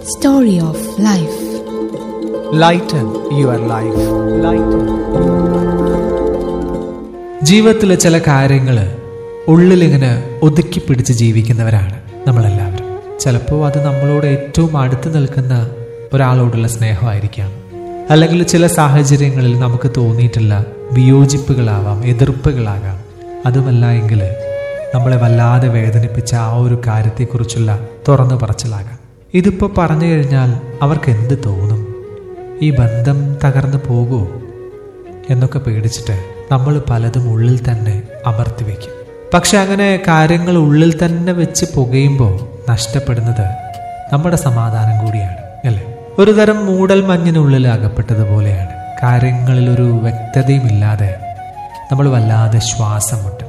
Story of Life. Lighten your life lighten ജീവിതത്തിലെ ചില കാര്യങ്ങൾ ഉള്ളിലിങ്ങനെ ഒതുക്കി പിടിച്ച് ജീവിക്കുന്നവരാണ് നമ്മളെല്ലാവരും ചിലപ്പോൾ അത് നമ്മളോട് ഏറ്റവും അടുത്ത് നിൽക്കുന്ന ഒരാളോടുള്ള സ്നേഹമായിരിക്കാം അല്ലെങ്കിൽ ചില സാഹചര്യങ്ങളിൽ നമുക്ക് തോന്നിയിട്ടുള്ള വിയോജിപ്പുകളാവാം എതിർപ്പുകളാകാം അതുമല്ല എങ്കിൽ നമ്മളെ വല്ലാതെ വേദനിപ്പിച്ച ആ ഒരു കാര്യത്തെക്കുറിച്ചുള്ള തുറന്നു പറച്ചിലാകാം ഇതിപ്പോൾ പറഞ്ഞു കഴിഞ്ഞാൽ അവർക്ക് എന്ത് തോന്നും ഈ ബന്ധം തകർന്നു പോകുമോ എന്നൊക്കെ പേടിച്ചിട്ട് നമ്മൾ പലതും ഉള്ളിൽ തന്നെ അമർത്തി വയ്ക്കും പക്ഷെ അങ്ങനെ കാര്യങ്ങൾ ഉള്ളിൽ തന്നെ വെച്ച് പുകയുമ്പോൾ നഷ്ടപ്പെടുന്നത് നമ്മുടെ സമാധാനം കൂടിയാണ് അല്ലേ ഒരു തരം മൂടൽ മഞ്ഞിനുള്ളിൽ അകപ്പെട്ടതുപോലെയാണ് കാര്യങ്ങളിൽ ഒരു വ്യക്തതയുമില്ലാതെ നമ്മൾ വല്ലാതെ ശ്വാസം മുട്ടും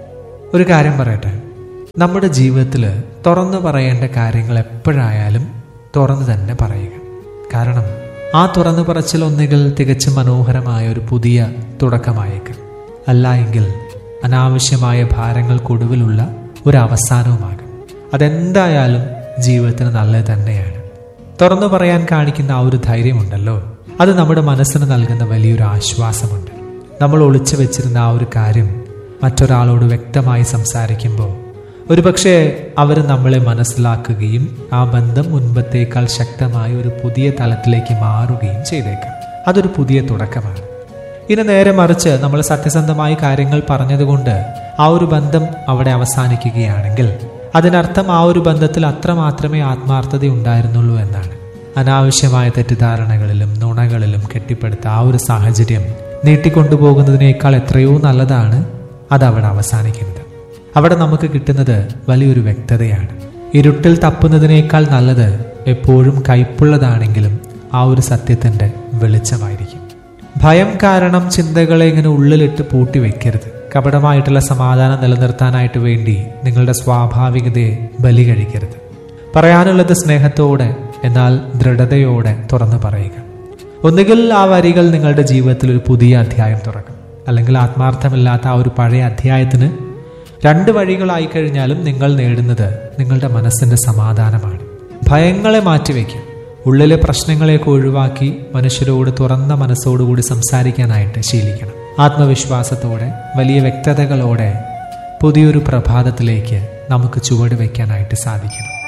ഒരു കാര്യം പറയട്ടെ നമ്മുടെ ജീവിതത്തിൽ തുറന്നു പറയേണ്ട കാര്യങ്ങൾ എപ്പോഴായാലും തുറന്നു തന്നെ പറയുക കാരണം ആ തുറന്നു പറച്ചിൽ ഒന്നുകിൽ തികച്ചും മനോഹരമായ ഒരു പുതിയ തുടക്കമായേക്കാം അല്ല എങ്കിൽ അനാവശ്യമായ ഭാരങ്ങൾക്കൊടുവിലുള്ള ഒരു അവസാനവുമാകും അതെന്തായാലും ജീവിതത്തിന് നല്ലത് തന്നെയാണ് തുറന്നു പറയാൻ കാണിക്കുന്ന ആ ഒരു ധൈര്യമുണ്ടല്ലോ അത് നമ്മുടെ മനസ്സിന് നൽകുന്ന വലിയൊരു ആശ്വാസമുണ്ട് നമ്മൾ ഒളിച്ചു വെച്ചിരുന്ന ആ ഒരു കാര്യം മറ്റൊരാളോട് വ്യക്തമായി സംസാരിക്കുമ്പോൾ ഒരുപക്ഷെ അവർ നമ്മളെ മനസ്സിലാക്കുകയും ആ ബന്ധം മുൻപത്തേക്കാൾ ശക്തമായ ഒരു പുതിയ തലത്തിലേക്ക് മാറുകയും ചെയ്തേക്കാം അതൊരു പുതിയ തുടക്കമാണ് ഇനി നേരെ മറിച്ച് നമ്മൾ സത്യസന്ധമായി കാര്യങ്ങൾ പറഞ്ഞതുകൊണ്ട് ആ ഒരു ബന്ധം അവിടെ അവസാനിക്കുകയാണെങ്കിൽ അതിനർത്ഥം ആ ഒരു ബന്ധത്തിൽ അത്രമാത്രമേ ആത്മാർത്ഥത ഉണ്ടായിരുന്നുള്ളൂ എന്നാണ് അനാവശ്യമായ തെറ്റിദ്ധാരണകളിലും നുണകളിലും കെട്ടിപ്പടുത്ത ആ ഒരു സാഹചര്യം നീട്ടിക്കൊണ്ടുപോകുന്നതിനേക്കാൾ എത്രയോ നല്ലതാണ് അത് അവിടെ അവസാനിക്കുന്നത് അവിടെ നമുക്ക് കിട്ടുന്നത് വലിയൊരു വ്യക്തതയാണ് ഇരുട്ടിൽ തപ്പുന്നതിനേക്കാൾ നല്ലത് എപ്പോഴും കയ്പുള്ളതാണെങ്കിലും ആ ഒരു സത്യത്തിന്റെ വെളിച്ചമായിരിക്കും ഭയം കാരണം ചിന്തകളെ ഇങ്ങനെ ഉള്ളിലിട്ട് പൂട്ടി വെക്കരുത് കപടമായിട്ടുള്ള സമാധാനം നിലനിർത്താനായിട്ട് വേണ്ടി നിങ്ങളുടെ സ്വാഭാവികതയെ ബലി കഴിക്കരുത് പറയാനുള്ളത് സ്നേഹത്തോടെ എന്നാൽ ദൃഢതയോടെ തുറന്നു പറയുക ഒന്നുകിൽ ആ വരികൾ നിങ്ങളുടെ ജീവിതത്തിൽ ഒരു പുതിയ അധ്യായം തുറക്കും അല്ലെങ്കിൽ ആത്മാർത്ഥമില്ലാത്ത ആ ഒരു പഴയ അധ്യായത്തിന് രണ്ട് വഴികളായി കഴിഞ്ഞാലും നിങ്ങൾ നേടുന്നത് നിങ്ങളുടെ മനസ്സിന്റെ സമാധാനമാണ് ഭയങ്ങളെ മാറ്റിവെക്കും ഉള്ളിലെ പ്രശ്നങ്ങളെയൊക്കെ ഒഴിവാക്കി മനുഷ്യരോട് തുറന്ന മനസ്സോടുകൂടി സംസാരിക്കാനായിട്ട് ശീലിക്കണം ആത്മവിശ്വാസത്തോടെ വലിയ വ്യക്തതകളോടെ പുതിയൊരു പ്രഭാതത്തിലേക്ക് നമുക്ക് ചുവട് വയ്ക്കാനായിട്ട് സാധിക്കണം